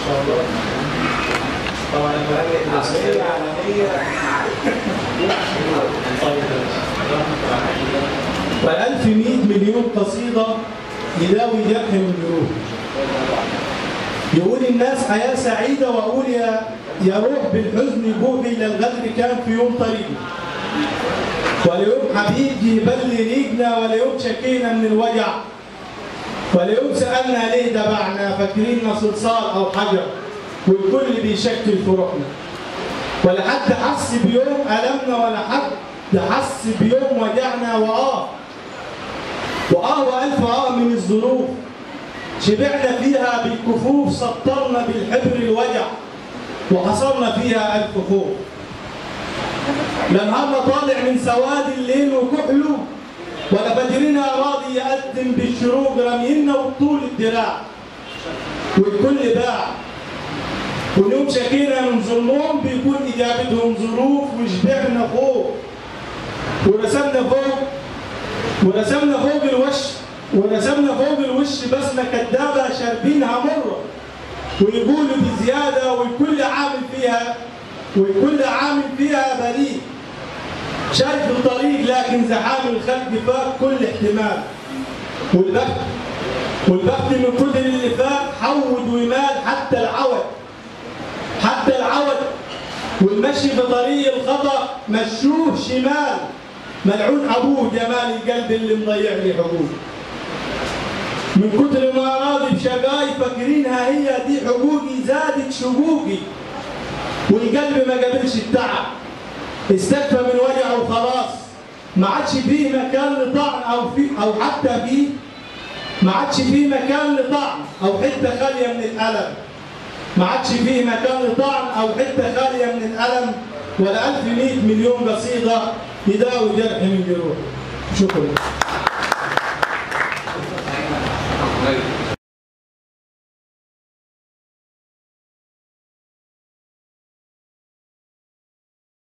شاء الله طبعا المراجع الرسميه العالميه طيب وألف مئة مليون قصيدة يداوي جرح من جروح يقول الناس حياة سعيدة وأقول يا يا روح بالحزن بوحي إلى الغدر كان في يوم طريقي ولا يوم حبيب يبل ريقنا ولا يوم شكينا من الوجع ولا يوم سألنا ليه دبعنا فاكريننا صلصال أو حجر والكل بيشكل فروقنا ولا حد حس بيوم ألمنا ولا حد حس بيوم وجعنا وآه وآه وألف آه من الظروف شبعنا فيها بالكفوف سطرنا بالحبر الوجع وحصرنا فيها ألف خوف لا نهارنا طالع من سواد الليل وكحله ولا فجرنا راضي يقدم بالشروق رمينا وطول الدراع والكل باع واليوم شكينا من ظلمهم بيكون إجابتهم ظروف وشبعنا فوق ورسمنا فوق ورسمنا فوق الوش ورسمنا فوق الوش بسمة كدابة شاربينها مرة ويقولوا بزيادة والكل عامل فيها والكل عامل فيها بريء شايف الطريق لكن زحام الخلق فاق كل احتمال والبخت والبخت من كتر اللي فات حود ومال حتى العود حتى العود والمشي في طريق الخطأ مشوه شمال ملعون ابوه جمال القلب اللي مضيع لي حقوق من كتر ما راضي بشقاي فاكرينها هي دي حقوقي زادت شقوقي والقلب ما قبلش التعب استكفى من وجعه وخلاص ما عادش فيه مكان لطعن او في او حتى فيه ما عادش فيه مكان لطعن او حته خاليه من الالم ما عادش فيه مكان لطعن او حته خاليه من الالم ولا 1100 مليون قصيده يداوي جرح من جروح شكرا